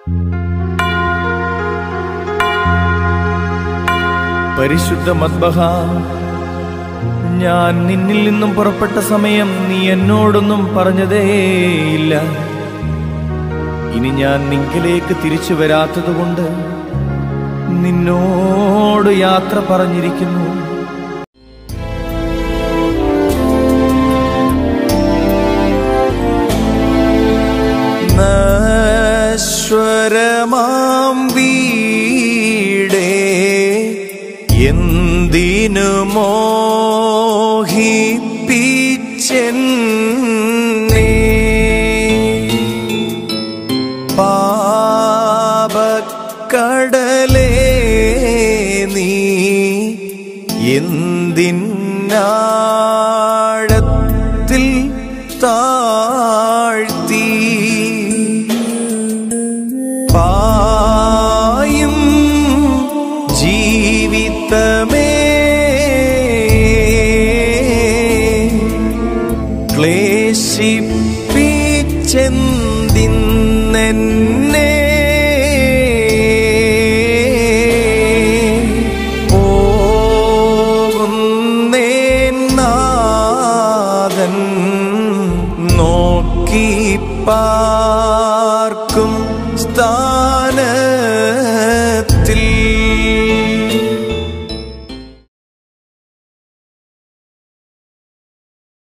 പരിശുദ്ധ മദ്ബഹ ഞാൻ നിന്നിൽ നിന്നും പുറപ്പെട്ട സമയം നീ എന്നോടൊന്നും പറഞ്ഞതേയില്ല ഇനി ഞാൻ നിങ്കിലേക്ക് തിരിച്ചു വരാത്തതുകൊണ്ട് നിന്നോട് യാത്ര പറഞ്ഞിരിക്കുന്നു നശ്വരമാം വീടേ എന്തിനു മോഹിപ്പിച്ചെന്നേ പാപക്കടലേ നീ എന്തിനാഴത്തിൽ താഴ്ത്തി പായും ജീവിതമേ ക്ലേശിപ്പിച്ചെന്തിന്നെ